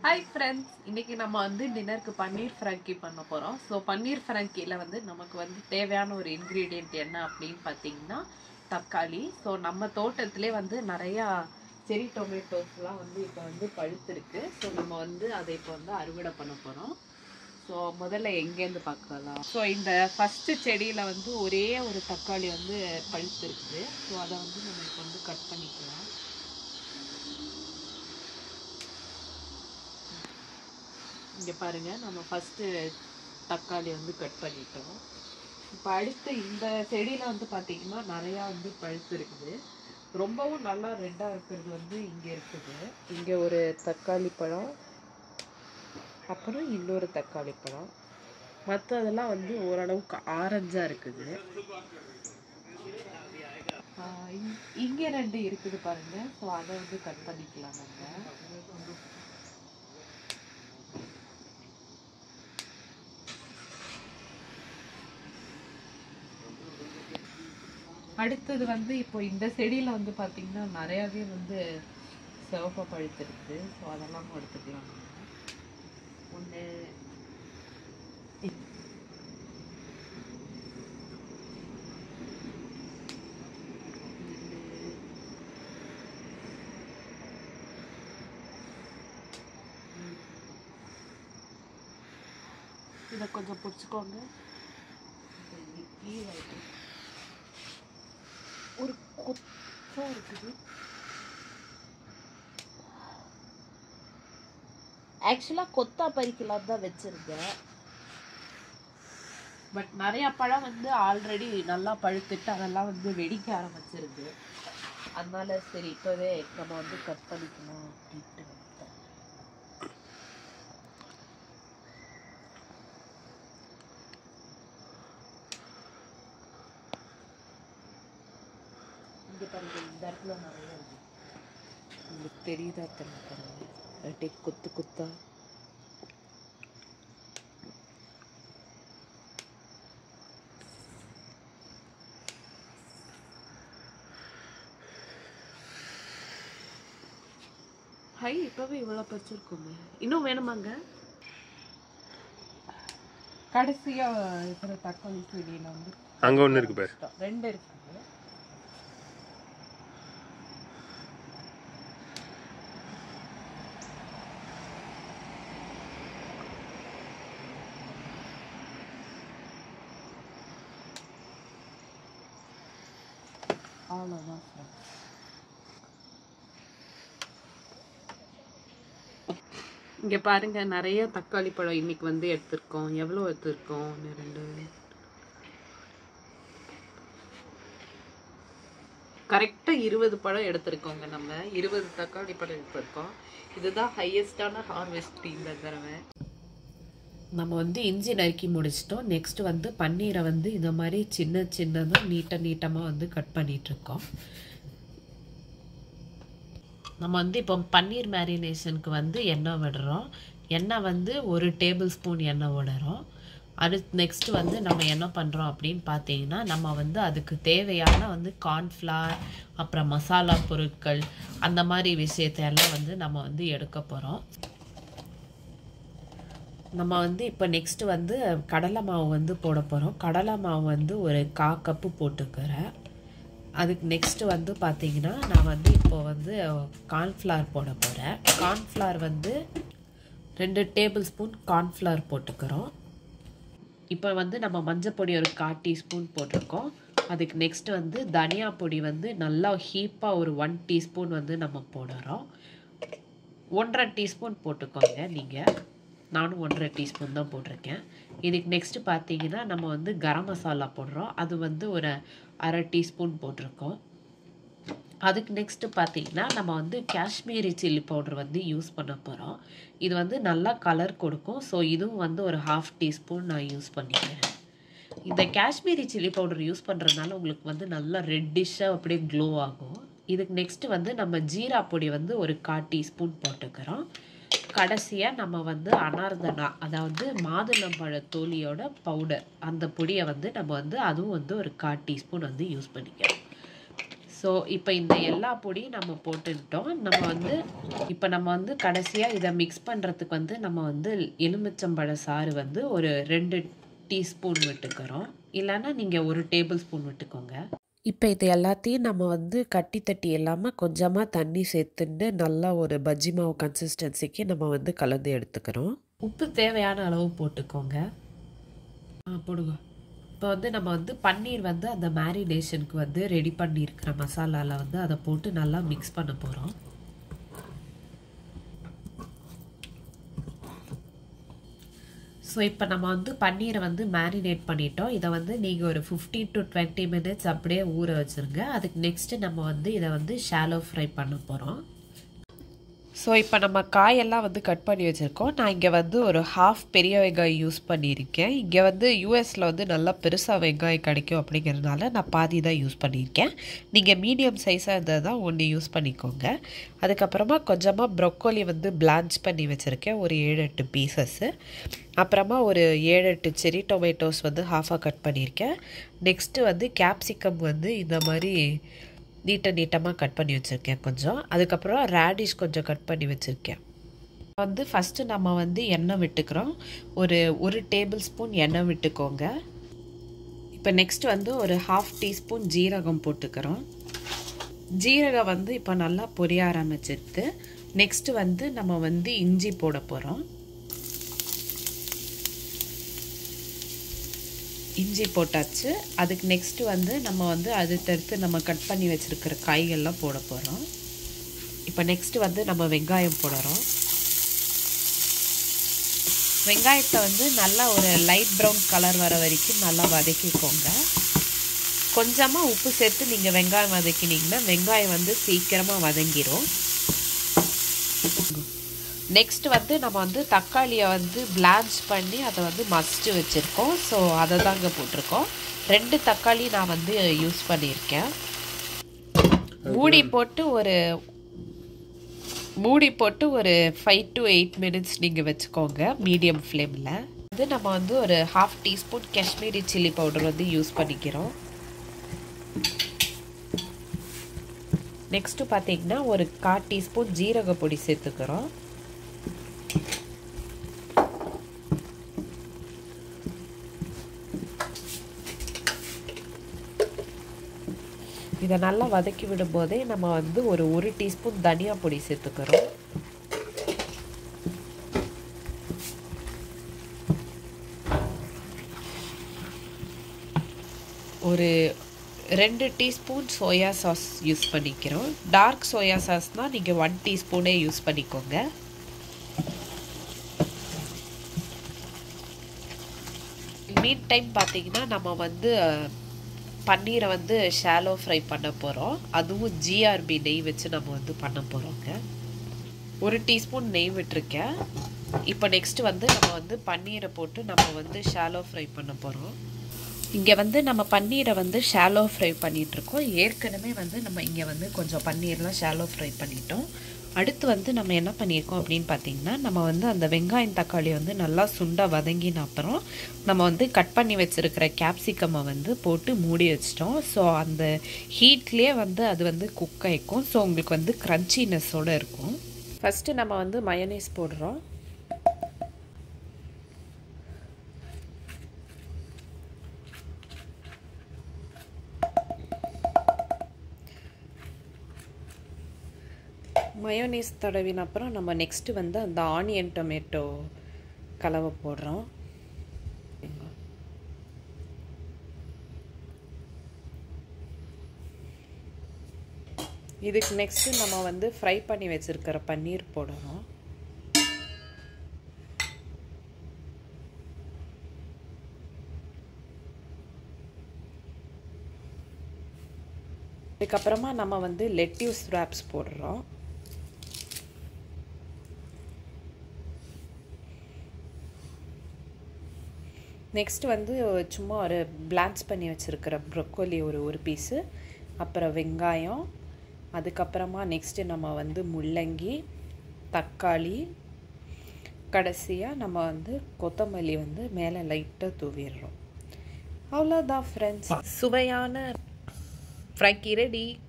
Hi friends இன்னைக்கு நம்ம வந்து டின்னருக்கு பன்னீர் ஃப்ராங்கி பண்ண போகிறோம் ஸோ பன்னீர் ஃப்ராங்கியில் வந்து நமக்கு வந்து தேவையான ஒரு இன்க்ரீடியன்ட் என்ன அப்படின்னு பார்த்தீங்கன்னா தக்காளி ஸோ நம்ம தோட்டத்திலே வந்து நிறையா செரி டொமேட்டோஸ்லாம் வந்து இப்போ வந்து பழுத்திருக்கு ஸோ நம்ம வந்து அதை இப்போ வந்து அறுவடை பண்ண போகிறோம் ஸோ முதல்ல எங்கேருந்து பார்க்கலாம் ஸோ இந்த ஃபஸ்ட்டு செடியில் வந்து ஒரே ஒரு தக்காளி வந்து பழுத்திருக்குது ஸோ அதை வந்து நம்ம இப்போ வந்து கட் பண்ணிக்கலாம் இங்கே பாருங்க நம்ம ஃபஸ்ட்டு தக்காளி வந்து கட் பண்ணிட்டோம் இப்போ அடுத்து இந்த செடியில் வந்து பார்த்தீங்கன்னா நிறையா வந்து பழுத்து இருக்குது ரொம்பவும் நல்லா ரெட்டாக இருக்கிறது வந்து இங்கே இருக்குது இங்கே ஒரு தக்காளி பழம் அப்புறம் இன்னொரு தக்காளி பழம் மற்றதெல்லாம் வந்து ஓரளவுக்கு ஆரஞ்சாக இருக்குது ஆஹ் இங்- இங்கே ரெண்டு இருக்குது பாருங்க ஸோ அதை வந்து கட் பண்ணிக்கலாம் நம்ம அடுத்தது வந்து இப்போ இந்த செடியில் வந்து பார்த்தீங்கன்னா நிறையாவே வந்து சிவப்பா பழுத்திருக்கு ஸோ அதெல்லாம் எடுத்துக்கலாம் ஒன்று இதை கொஞ்சம் பிடிச்சிக்கோங்க இது கீழாயிட்டு ஒரு கொத்தா இருக்குது ஆக்சுவலாக கொத்தா பறிக்கலாம் தான் வச்சுருந்தேன் பட் நிறைய பழம் வந்து ஆல்ரெடி நல்லா பழுத்துட்டு அதெல்லாம் வந்து வெடிக்க ஆரம்பிச்சிருக்கு அதனால சரி இப்போவே நம்ம வந்து கட் பண்ணிக்கணும் அப்படின்ட்டு வந்துட்டேன். இங்க பாருங்க இந்த இடத்துல நிறைய இருக்கு உங்களுக்கு தெரியுதா தெரியல பாருங்க அப்படியே கொத்து கொத்தா ஹை இப்பவே இவ்வளோ பறிச்சிருக்கோமே இன்னும் வேணுமாங்க கடைசியா இருக்கிற தக்காளி செடியில வந்து அங்க ஒண்ணு இருக்கு பாரு ரெண்டு இருக்குது அவ்வளோதான் சார் இங்கே பாருங்க நிறைய தக்காளி பழம் இன்னைக்கு வந்து எடுத்திருக்கோம் எவ்வளோ எடுத்திருக்கோம் ஒன்று ரெண்டு கரெக்டாக இருபது பழம் எடுத்திருக்கோங்க நம்ம இருபது தக்காளி பழம் எடுத்திருக்கோம் இதுதான் ஹையஸ்டான ஹார்வெஸ்ட் இந்த தடவை நம்ம வந்து இஞ்சி நறுக்கி முடிச்சிட்டோம் நெக்ஸ்ட் வந்து பன்னீரை வந்து இந்த மாதிரி சின்ன சின்னதாக நீட்ட நீட்டமாக வந்து கட் பண்ணிட்டு இருக்கோம் நம்ம வந்து இப்போ பன்னீர் மேரினேஷனுக்கு வந்து எண்ணெய் விடுறோம் எண்ணெய் வந்து ஒரு டேபிள் ஸ்பூன் எண்ணெய் விடுறோம் அடுத்து நெக்ஸ்ட் வந்து நம்ம என்ன பண்ணுறோம் அப்படின்னு பார்த்தீங்கன்னா நம்ம வந்து அதுக்கு தேவையான வந்து கார்ன்ஃப்ளவர் அப்புறம் மசாலா பொருட்கள் அந்த மாதிரி விஷயத்தையெல்லாம் வந்து நம்ம வந்து எடுக்க போகிறோம் நம்ம வந்து இப்போ நெக்ஸ்ட் வந்து கடலை மாவு வந்து போட போகிறோம் கடலை மாவு வந்து ஒரு கா கப்பு போட்டுக்கிறேன் அதுக்கு நெக்ஸ்ட் வந்து பார்த்தீங்கன்னா நான் வந்து இப்போ வந்து கார்ன்ஃப்ளவர் போட போகிறேன் கார்ன்ஃப்ளவர் வந்து ரெண்டு டேபிள் ஸ்பூன் கார்ன்ஃப்ளவர் போட்டுக்கிறோம் இப்போ வந்து நம்ம மஞ்சள் பொடி ஒரு கால் டீஸ்பூன் போட்டிருக்கோம் அதுக்கு நெக்ஸ்ட் வந்து தனியா பொடி வந்து நல்லா ஹீப்பாக ஒரு ஒன் டீஸ்பூன் வந்து நம்ம போடுறோம் ஒன்றரை டீஸ்பூன் போட்டுக்கோங்க நீங்கள் நானும் ஒன்றரை டீஸ்பூன் தான் போட்டிருக்கேன் இதுக்கு நெக்ஸ்ட்டு பார்த்தீங்கன்னா நம்ம வந்து கரம் மசாலா போடுறோம் அது வந்து ஒரு அரை டீஸ்பூன் போட்டிருக்கோம் அதுக்கு நெக்ஸ்ட்டு பார்த்தீங்கன்னா நம்ம வந்து காஷ்மீரி சில்லி பவுடர் வந்து யூஸ் பண்ண போகிறோம் இது வந்து நல்லா கலர் கொடுக்கும் ஸோ இதுவும் வந்து ஒரு ஹாஃப் டீஸ்பூன் நான் யூஸ் பண்ணிக்கிறேன் இந்த காஷ்மீரி சில்லி பவுடர் யூஸ் பண்ணுறதுனால உங்களுக்கு வந்து நல்லா ரெட்டிஷாக அப்படியே க்ளோ ஆகும் இதுக்கு நெக்ஸ்ட்டு வந்து நம்ம ஜீரா பொடி வந்து ஒரு கால் டீஸ்பூன் போட்டுக்கிறோம் கடைசியாக நம்ம வந்து அனார்தனா அதாவது மாதுளம்பழ தோலியோட பவுடர் அந்த பொடியை வந்து நம்ம வந்து அதுவும் வந்து ஒரு கால் டீஸ்பூன் வந்து யூஸ் பண்ணிக்கிறோம் ஸோ இப்போ இந்த எல்லா பொடியும் நம்ம போட்டுக்கிட்டோம் நம்ம வந்து இப்போ நம்ம வந்து கடைசியாக இதை மிக்ஸ் பண்ணுறதுக்கு வந்து நம்ம வந்து எலுமிச்சம்பழ சாறு வந்து ஒரு ரெண்டு டீஸ்பூன் விட்டுக்கிறோம் இல்லைன்னா நீங்கள் ஒரு டேபிள் ஸ்பூன் விட்டுக்கோங்க இப்போ இது எல்லாத்தையும் நம்ம வந்து கட்டி தட்டி இல்லாமல் கொஞ்சமாக தண்ணி சேர்த்துட்டு நல்லா ஒரு பஜ்ஜி மாவு கன்சிஸ்டன்சிக்கு நம்ம வந்து கலந்து எடுத்துக்கிறோம் உப்பு தேவையான அளவு போட்டுக்கோங்க ஆ போடுங்க இப்போ வந்து நம்ம வந்து பன்னீர் வந்து அந்த மேரினேஷனுக்கு வந்து ரெடி பண்ணியிருக்கிற மசாலாவில் வந்து அதை போட்டு நல்லா மிக்ஸ் பண்ண போகிறோம் ஸோ இப்போ நம்ம வந்து பன்னீரை வந்து மேரினேட் பண்ணிட்டோம் இதை வந்து நீங்கள் ஒரு ஃபிஃப்டீன் டு டுவெண்ட்டி மினிட்ஸ் அப்படியே ஊற வச்சுருங்க அதுக்கு நெக்ஸ்ட்டு நம்ம வந்து இதை வந்து ஷாலோ ஃப்ரை பண்ண போகிறோம் ஸோ இப்போ நம்ம காயெல்லாம் வந்து கட் பண்ணி வச்சுருக்கோம் நான் இங்கே வந்து ஒரு ஹாஃப் பெரிய வெங்காயம் யூஸ் பண்ணியிருக்கேன் இங்கே வந்து யூஎஸில் வந்து நல்லா பெருசாக வெங்காயம் கிடைக்கும் அப்படிங்கிறதுனால நான் பாதி தான் யூஸ் பண்ணியிருக்கேன் நீங்கள் மீடியம் சைஸாக இருந்தால் தான் ஒன்று யூஸ் பண்ணிக்கோங்க அதுக்கப்புறமா கொஞ்சமாக ப்ரொக்கோலி வந்து பிளான்ச் பண்ணி வச்சுருக்கேன் ஒரு ஏழு எட்டு பீசஸ்ஸு அப்புறமா ஒரு ஏழு எட்டு செரி டொமேட்டோஸ் வந்து ஹாஃபாக கட் பண்ணியிருக்கேன் நெக்ஸ்ட்டு வந்து கேப்சிகம் வந்து இந்த மாதிரி நீட்ட நீட்டமாக கட் பண்ணி வச்சுருக்கேன் கொஞ்சம் அதுக்கப்புறம் ரேடிஷ் கொஞ்சம் கட் பண்ணி வச்சுருக்கேன் வந்து ஃபஸ்ட்டு நம்ம வந்து எண்ணெய் விட்டுக்கிறோம் ஒரு ஒரு டேபிள் ஸ்பூன் எண்ணெய் விட்டுக்கோங்க இப்போ நெக்ஸ்ட் வந்து ஒரு ஹாஃப் டீஸ்பூன் ஜீரகம் போட்டுக்கிறோம் ஜீரகம் வந்து இப்போ நல்லா பொரிய ஆரம்பிச்சிருது நெக்ஸ்ட்டு வந்து நம்ம வந்து இஞ்சி போட போகிறோம் இஞ்சி போட்டாச்சு அதுக்கு நெக்ஸ்ட்டு வந்து நம்ம வந்து அடுத்தடுத்து நம்ம கட் பண்ணி வச்சுருக்கிற காய்கள்லாம் போட போகிறோம் இப்போ நெக்ஸ்ட்டு வந்து நம்ம வெங்காயம் போடுறோம் வெங்காயத்தை வந்து நல்லா ஒரு லைட் ப்ரௌன் கலர் வர வரைக்கும் நல்லா வதக்கிக்கோங்க கொஞ்சமாக உப்பு சேர்த்து நீங்கள் வெங்காயம் வதக்கினீங்கன்னா வெங்காயம் வந்து சீக்கிரமாக வதங்கிடும் நெக்ஸ்ட் வந்து நம்ம வந்து தக்காளியை வந்து பிளான்ச் பண்ணி அதை வந்து மசிச்சு வச்சுருக்கோம் ஸோ அதை தாங்க போட்டிருக்கோம் ரெண்டு தக்காளி நான் வந்து யூஸ் பண்ணியிருக்கேன் மூடி போட்டு ஒரு மூடி போட்டு ஒரு ஃபைவ் டு எயிட் மினிட்ஸ் நீங்கள் வச்சுக்கோங்க மீடியம் ஃப்ளேமில் வந்து நம்ம வந்து ஒரு half teaspoon Kashmiri chilli powder வந்து யூஸ் பண்ணிக்கிறோம் நெக்ஸ்ட்டு பார்த்தீங்கன்னா ஒரு கால் டீஸ்பூன் ஜீரக பொடி சேர்த்துக்கிறோம் இதை நல்லா வதக்கி விடும்போதே நம்ம வந்து ஒரு ஒரு டீஸ்பூன் தனியா பொடி சேர்த்துக்கிறோம் ஒரு ரெண்டு டீஸ்பூன் சோயா சாஸ் யூஸ் பண்ணிக்கிறோம் டார்க் சோயா சாஸ்னால் நீங்கள் ஒன் டீஸ்பூனே யூஸ் பண்ணிக்கோங்க மீன் டைம் பார்த்தீங்கன்னா நம்ம வந்து பன்னீரை வந்து ஷாலோ ஃப்ரை பண்ண போகிறோம் அதுவும் ஜிஆர்பி நெய் வச்சு நம்ம வந்து பண்ண போகிறோங்க ஒரு டீஸ்பூன் நெய் விட்டுருக்கேன் இப்போ நெக்ஸ்ட் வந்து நம்ம வந்து பன்னீரை போட்டு நம்ம வந்து ஷாலோ ஃப்ரை பண்ண போகிறோம் இங்கே வந்து நம்ம பன்னீரை வந்து ஷாலோ ஃப்ரை பண்ணிகிட்ருக்கோம் ஏற்கனவே வந்து நம்ம இங்கே வந்து கொஞ்சம் பன்னீர்லாம் ஷாலோ ஃப்ரை பண்ணிட்டோம் அடுத்து வந்து நம்ம என்ன பண்ணியிருக்கோம் அப்படின்னு பார்த்தீங்கன்னா நம்ம வந்து அந்த வெங்காயம் தக்காளி வந்து நல்லா சுண்டாக வதங்கின அப்புறம் நம்ம வந்து கட் பண்ணி வச்சுருக்கிற கேப்சிகம்மை வந்து போட்டு மூடி வச்சிட்டோம் ஸோ அந்த ஹீட்லேயே வந்து அது வந்து குக் ஆகிக்கும் ஸோ உங்களுக்கு வந்து க்ரன்ச்சினஸோடு இருக்கும் ஃபஸ்ட்டு நம்ம வந்து மயனீஸ் போடுறோம் மயோனீஸ் தடவின அப்புறம் நம்ம நெக்ஸ்ட்டு வந்து அந்த ஆனியன் டொமேட்டோ கலவை போடுறோம் இதுக்கு நெக்ஸ்ட்டு நம்ம வந்து ஃப்ரை பண்ணி வச்சுருக்கிற பன்னீர் போடுறோம் அதுக்கப்புறமா நம்ம வந்து லெட்யூஸ் ரேப்ஸ் போடுறோம் நெக்ஸ்ட் வந்து சும்மா ஒரு பிளான்ச் பண்ணி வச்சுருக்கிற ப்ரொக்கோலி ஒரு ஒரு பீஸு அப்புறம் வெங்காயம் அதுக்கப்புறமா நெக்ஸ்ட்டு நம்ம வந்து முள்ளங்கி தக்காளி கடைசியாக நம்ம வந்து கொத்தமல்லி வந்து மேலே லைட்டாக தூவிடுறோம் அவ்வளோதான் ஃப்ரெண்ட்ஸ் சுவையான ஃப்ரைக்கி ரெடி